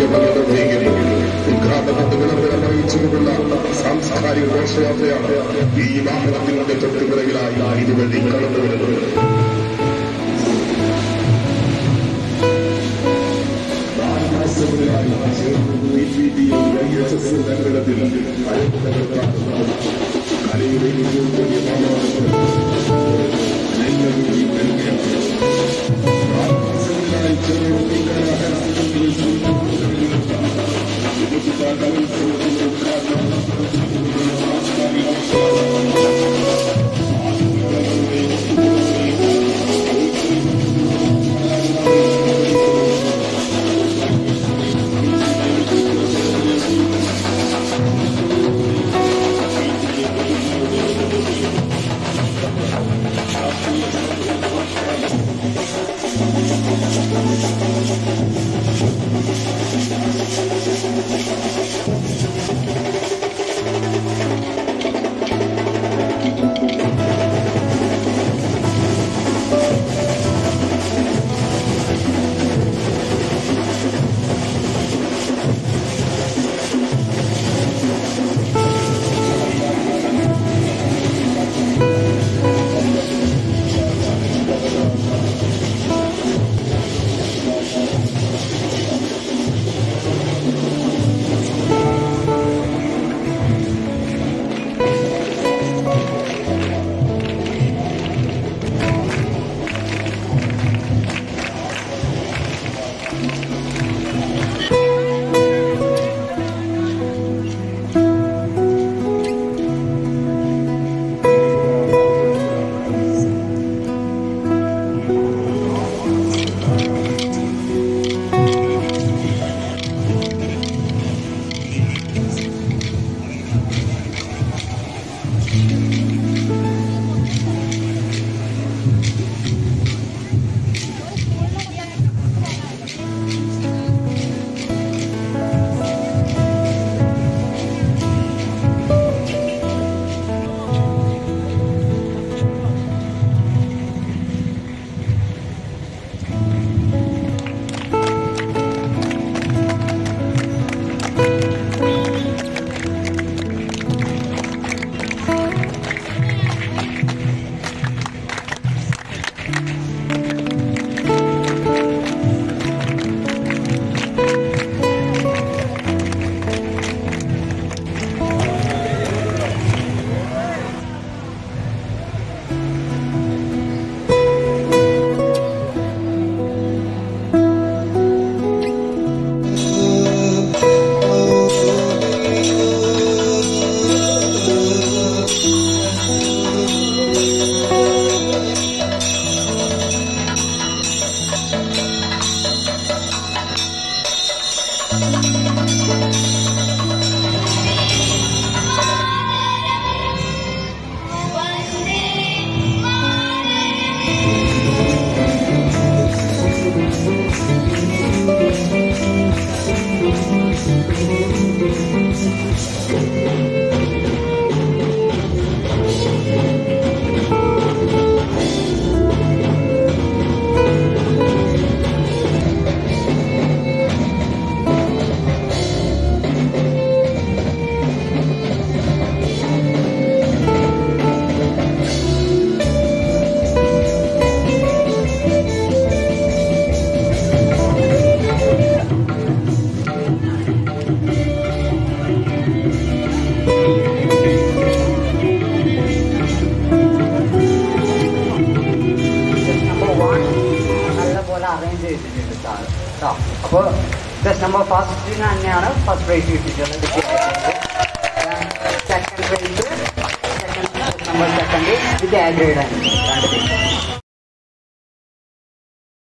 പ്രിയപ്പെട്ട വൈകി ഉദ്ഘാടനത്തിന് വിളംബരം അറിയിച്ചുകൊണ്ടുള്ള സാംസ്കാരിക ഘോഷയാത്രയാണ് ഈ വാഹനത്തിന്റെ തൊട്ടുപിറകിലായി ഇതുവഴി കടന്നു വരുന്നത് നാല് മാസങ്ങളിലായി ചേർന്ന് IPTS നഗരത്തിൽ അയൽപ്പക്കത്താക്കുന്ന കലയുടെ പുതിയ മാമാകത്തിൽ നെല്ലൂരി നൽകിയാണ് നാല് മാസങ്ങളിലായി ചേർന്ന് നമ്പർ വൺ നല്ലപോലെ അറേഞ്ച് ചെയ്തിട്ടുണ്ട് സാർ കേട്ടോ അപ്പോൾ ജസ്റ്റ് നമ്പർ ഫസ്റ്റിന് തന്നെയാണ് ഫസ്റ്റ് പ്രൈസ് കിട്ടിയിട്ടുള്ളത് second prize second number second ഇത് ആഗ്രേഡ് ആണ് രണ്ട് പേര്